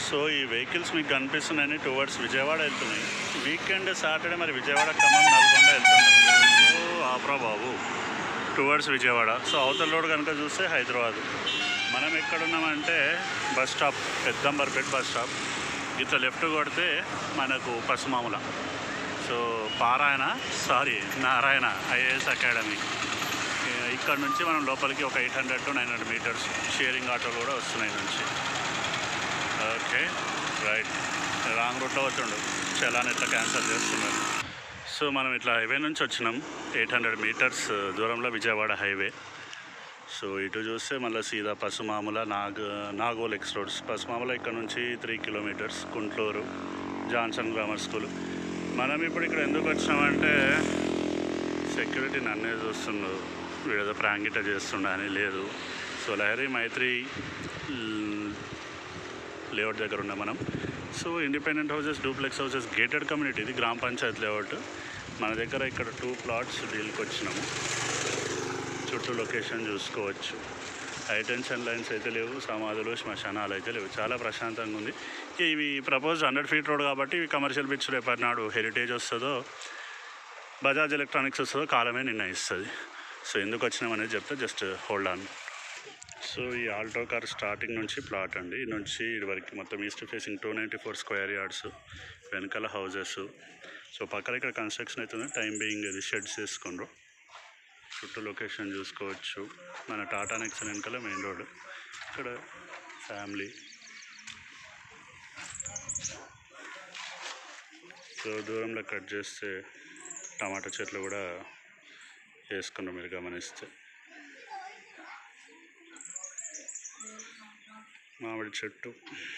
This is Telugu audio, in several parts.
సో ఈ వెహికల్స్ మీకు కనిపిస్తున్నాయని టువర్డ్స్ విజయవాడ వెళ్తున్నాయి వీకెండ్ సాటర్డే మరి విజయవాడ ఖమ్మం నల్గొండ వెళ్తున్నాం సో ఆప్రా బాబు టువర్డ్స్ విజయవాడ సో అవతల రోడ్ కనుక చూస్తే హైదరాబాద్ మనం ఎక్కడున్నామంటే bus stop Peddamberpet bus stop ఇట్లా లెఫ్ట్ కొడితే మనకు పసుమాముల సో పారాయణ సారీ నారాయణ ఐఏఎస్ అకాడమీ ఏ- ఇక్కడ నుంచి మనం లోపలికి ఒక eight hundred to nine hundred metres sharing ఆటోలు కూడా వస్తున్నాయి నుంచి ఓకే రైట్ రాంగ్ రూట్లో వచ్చిండు చలాన్ ఇట్లా క్యాన్సిల్ చేస్తున్నారు సో మనం ఇట్లా హైవే నుంచి వచ్చినాం ఎయిట్ హండ్రెడ్ మీటర్స్ దూరంలో విజయవాడ హైవే సో ఇటు చూస్తే మళ్ళీ సీదా పసుమాముల నాగ్ నాగోల్ ఎక్స్ రోడ్స్ పసుమాముల ఇక్కడ నుంచి three kilometres Guntur Johnson grammar school మనం ఇప్పుడు ఇక్కడ ఎందుకు వచ్చామంటే సెక్యూరిటీ నన్నే చూస్తుండు వీడేదో ప్రాంగిట చేస్తుండ అని లేదు సో లహరి మైత్రి ల్- లేఅవుట్ దగ్గర ఉన్నాం మనం so independent houses duplex houses gated community ఇది గ్రామ పంచాయత్ లేఅవుట్ మన దగ్గర ఇక్కడ టూ ప్లాట్స్ డీల్కి వచ్చినాము చుట్టూ లొకేషన్ చూసుకోవచ్చు హైటెన్షన్ లైన్స్ అయితే లేవు సమాధులు శ్మశానాలు అయితే లేవు చాలా ప్రశాంతంగా ఉంది ఇవి ప్రపోజ్ హండ్రెడ్ ఫీట్ రోడ్ కాబట్టి ఇవి కమర్షియల్ బిచ్ రేపటి నాడు హెరిటేజ్ వస్తుందో బజాజ్ ఎలక్ట్రానిక్స్ వస్తుందో కాలమే నిర్ణయిస్తుంది సో ఎందుకు వచ్చినామనేది చెప్తే జస్ట్ హోల్డ్ ఆన్ సో ఈ ఆల్టో కార్ స్టార్టింగ్ నుంచి ప్లాట్ అండి ఈ నుంచి ఇటు వరకు మొత్తం east facing two ninety four square yards వెనకాల హౌజెస్ సో పక్కన ఇక్కడ కన్స్ట్రక్షన్ అవుతుంది టైం బీయింగ్ ఇది షెడ్స్ వేసుకుండ్రు చుట్టూ లొకేషన్ చూసుకోవచ్చు మన టాటా నెక్సన్ వెనకాల మెయిన్ రోడ్ ఇక్కడ ఫ్యామిలీ సో దూరంలో కట్ చేస్తే టమాటా చెట్లు కూడా వేసుకున్నాం మీరు గమనిస్తే మామిడి చెట్టు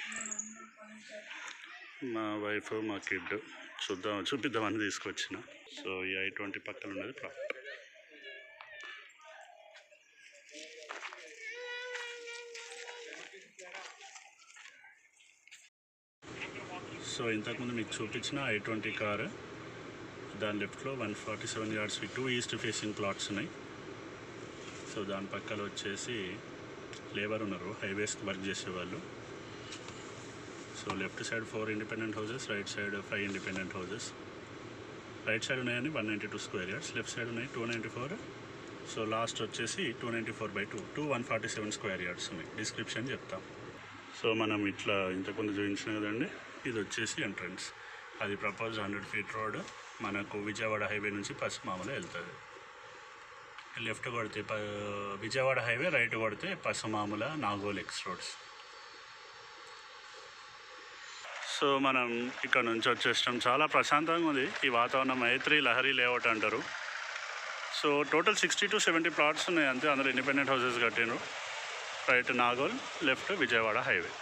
మా వైఫ్ మా కిడ్ చూద్దాం చూపిద్దామని తీసుకొచ్చిన సో ఈ ఐ ట్వంటీ పక్కన ఉన్నది ప్లాట్ సో ఇంతకుముందు మీకు చూపించిన ఐ ట్వంటీ కార్ దాని లెఫ్ట్లో one forty seven yards two east facing plots ఉన్నాయి సో దాని పక్కన వచ్చేసి లేబర్ ఉన్నారు హైవేస్కి వర్క్ చేసేవాళ్ళు so left side four independent houses right side five independent houses right side ఉన్నాయని one ninety two square yards left side ఉన్నాయి two ninety four so last వచ్చేసి two ninety four by two two one forty seven square yards ఉన్నాయి డిస్క్రిప్షన్ చెప్తాం సో మనం ఇట్లా ఇంతకుముందు చూపించిన కదండి ఇది వచ్చేసి ఎంట్రన్స్ అది ప్రపోజ్ హండ్రెడ్ ఫీట్ రోడ్ మనకు విజయవాడ హైవే నుంచి పశ్చిమామల వెళ్తుంది లెఫ్ట్ కొడితే ప విజయవాడ హైవే రైట్ కొడితే Paschimamula Nagole X roads so మనం ఇక్కడ నుంచి వచ్చేస్తాం చాలా ప్రశాంతంగా ఉంది ఈ వాతావరణం మైత్రి లహరి లేఅవుట్ అంటారు so total sixty to seventy plots ఉన్నాయి అంతే అందరూ ఇండిపెండెంట్ హౌసెస్ కట్టిండ్రు right Nagole left Vijayawada highway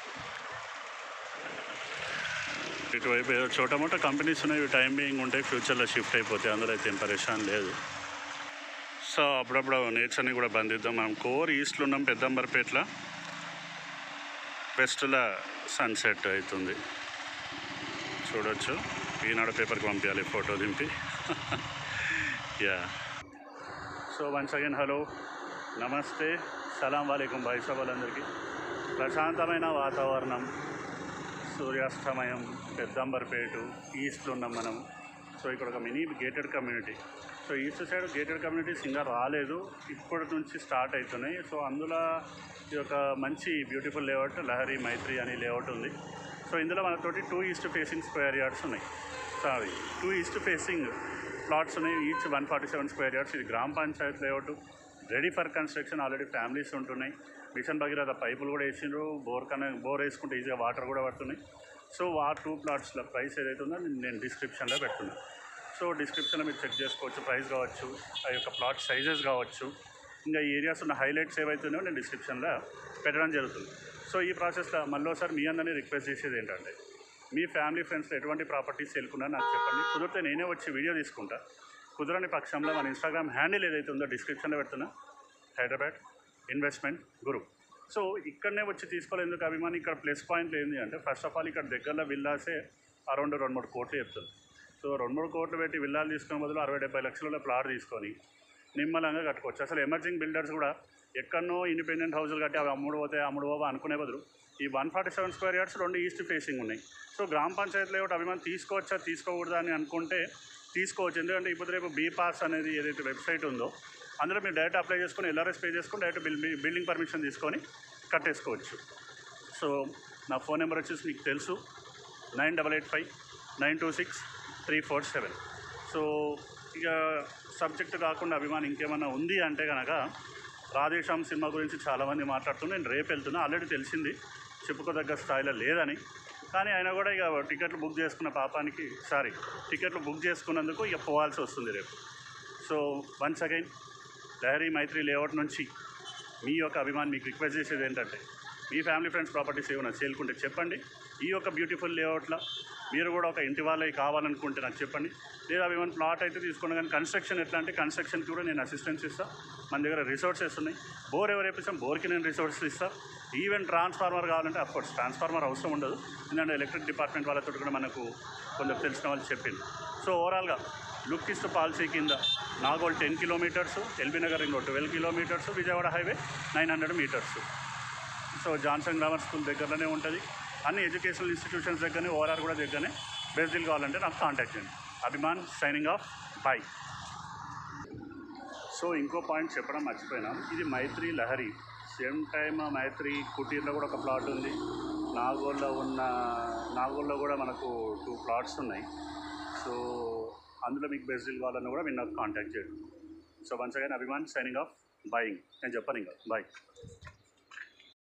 ఇటువైపు ఏదో చోట మోట కంపెనీస్ ఉన్నాయి ఇవి టైం బీయింగ్ ఉంటాయి ఫ్యూచర్లో షిఫ్ట్ అయిపోతాయి అందులో అయితే ఏం పరేషాన్ లేదు సో అప్పుడప్పుడు నేచర్ని కూడా బంధిద్దాం మనం కోర్ ఈస్ట్లో ఉన్నాం పెద్దంబర్పేటలో వెస్ట్లో సన్సెట్ అవుతుంది చూడొచ్చు ఈనాడు పేపర్కి పంపించాలి ఫోటో దింపి yeah so once again hello నమస్తే సలాం వాలేకుం భాయ్ వాళ్ళందరికీ ప్రశాంతమైన వాతావరణం సూర్యాస్తమయం పెద్దంబర్పేట ఈస్ట్లో ఉన్నాం మనం సో ఇక్కడ ఒక mini gated community so east side gated communities ఇంకా రాలేదు ఇప్పటి నుంచి స్టార్ట్ అవుతున్నాయి సో అందులో ఇది ఒక మంచి బ్యూటిఫుల్ లేఅవుట్ లహరి మైత్రి అని లేఅవుట్ ఉంది సో ఇందులో మనతోటి two east facing square yards ఉన్నాయి sorry two east facing plots ఉన్నాయి each one forty seven square yards ఇది గ్రామ panchayat layout ready for construction already families ఉంటున్నాయి మిషన్ భగీరథ పైపులు కూడా వేసిండ్రు బోర్ కన్నా బోర్ వేసుకుంటే ఈజీగా వాటర్ కూడా పడుతున్నాయి సో ఆ టూ ప్లాట్స్ల ప్రైస్ ఏదైతే ఉందో నేను డిస్క్రిప్షన్లో పెట్టున్నాను సో డిస్క్రిప్షన్లో మీరు చెక్ చేసుకోవచ్చు ప్రైస్ కావచ్చు ఆ యొక్క ప్లాట్ సైజెస్ కావచ్చు ఇంకా ఈ ఏరియాస్ ఉన్న హైలైట్స్ ఏవైతే ఉన్నాయో నేను డిస్క్రిప్షన్లో పెట్టడం జరుగుతుంది సో ఈ ప్రాసెస్లో మళ్ళీసారి మీ అందరినీ రిక్వెస్ట్ చేసేది ఏంటంటే మీ ఫ్యామిలీ ఫ్రెండ్స్లో ఎటువంటి ప్రాపర్టీస్ వెళ్ళుకున్నా నాకు చెప్పండి కుదిరితే నేనే వచ్చి వీడియో తీసుకుంటా కుదరని పక్షంలో మన ఇన్స్టాగ్రామ్ హ్యాండిల్ ఏదైతే ఉందో డిస్క్రిప్షన్లో పెడుతున్నా హైదరాబాద్ ఇన్వెస్ట్మెంట్ గురు సో ఇక్కడనే వచ్చి తీసుకోవాలి ఎందుకు అభిమాని ఇక్కడ ప్లస్ పాయింట్లు ఏంటి అంటే ఫస్ట్ ఆఫ్ ఆల్ ఇక్కడ దగ్గరలో విల్లాసే అరౌండ్ రెండు మూడు కోట్లు చెప్తుంది సో రెండు మూడు కోట్లు పెట్టి విల్లాలు తీసుకునే బదులు అరవై డెబ్బై లక్షల ప్లాట్ తీసుకొని నిమ్మలంగా కట్టుకోవచ్చు అసలు ఎమర్జింగ్ బిల్డర్స్ కూడా ఎక్కడనో ఇండిపెండెంట్ హౌసులు కట్టి అవి అమ్ముడు పోతే అమ్ముడు పోవా అనుకునే బదులు ఈ one forty seven square yards రెండు ఈస్ట్ ఫేసింగ్ ఉన్నాయి సో గ్రామ పంచాయతీ లేఅవుట్ అభిమాన్ తీసుకోవచ్చా తీసుకోకూడదా అని అనుకుంటే తీసుకోవచ్చు ఎందుకంటే ఇప్పుడు రేపు బీ పాస్ అనేది ఏదైతే వెబ్సైట్ ఉందో అందులో మీరు డైరెక్ట్ అప్లై చేసుకొని ఎల్ఆర్ఎస్ పే చేసుకొని డైరెక్ట్ బిల్ బిల్డింగ్ పర్మిషన్ తీసుకొని కట్టేసుకోవచ్చు సో నా ఫోన్ నెంబర్ వచ్చేసి మీకు తెలుసు nine double eight five nine two six three four seven so ఇక సబ్జెక్ట్ కాకుండా అభిమానం ఇంకేమన్నా ఉంది అంటే కనుక రాధేశ్యామ్ సినిమా గురించి చాలామంది మాట్లాడుతున్నారు నేను రేపు వెళ్తున్నా ఆల్రెడీ తెలిసింది చెప్పుకోదగ్గ స్థాయిలో లేదని కానీ అయినా కూడా ఇక టికెట్లు బుక్ చేసుకున్న పాపానికి సారీ టికెట్లు బుక్ చేసుకున్నందుకు ఇక పోవాల్సి వస్తుంది రేపు so once again Lahari Maitri layout నుంచి మీ యొక్క అభిమాని మీకు రిక్వెస్ట్ చేసేది ఏంటంటే మీ ఫ్యామిలీ ఫ్రెండ్స్ ప్రాపర్టీస్ ఏమైనా చేరుకుంటే చెప్పండి ఈ యొక్క బ్యూటిఫుల్ లేఅవుట్లో మీరు కూడా ఒక ఇంటి వాళ్ళకి కావాలనుకుంటే నాకు చెప్పండి లేదా అభిమాన్ ప్లాట్ అయితే తీసుకోండి కానీ కన్స్ట్రక్షన్ ఎట్లా అంటే కన్స్ట్రక్షన్కి కూడా నేను అసిస్టెన్స్ ఇస్తాను మన దగ్గర రిసోర్సెస్ ఉన్నాయి బోర్ ఎవరు వేపిస్తాం బోర్కి నేను రిసోర్సెస్ ఇస్తాను ఈవెన్ ట్రాన్స్ఫార్మర్ కావాలంటే అఫ్కోర్స్ ట్రాన్స్ఫార్మర్ అవసరం ఉండదు ఎందుకంటే ఎలక్ట్రిక్ డిపార్ట్మెంట్ వాళ్ళతో కూడా మనకు కొందరు తెలిసిన వాళ్ళు చెప్పింది సో ఓవరాల్గా లుక్ ఇస్తూ పాలసీ కింద Nagole ten kilometres LB Nagar ఇంకో twelve kilometres Vijayawada highway nine hundred metres so Johnson grammar school దగ్గరనే ఉంటుంది అన్ని ఎడ్యుకేషనల్ ఇన్స్టిట్యూషన్స్ దగ్గరనే ఓఆర్ఆర్ కూడా దగ్గరనే బెస్ట్ డీల్ కావాలంటే నాకు కాంటాక్ట్ చేయండి Abhiman signing off bye so ఇంకో పాయింట్ చెప్పడం మర్చిపోయినాం ఇది మైత్రి లహరి సేమ్ టైమ్ మైత్రి కుటీర్లో కూడా ఒక ప్లాట్ ఉంది నాగోల్లో ఉన్న నాగోల్లో కూడా మనకు టూ ప్లాట్స్ ఉన్నాయి సో అందులో మీకు బెస్ట్ డీల్ కావాలన్నా కూడా మీరు నాకు కాంటాక్ట్ చేయండి so once again Abhiman signing off బయింగ్ నేను చెప్పాను ఇంకా బాయ్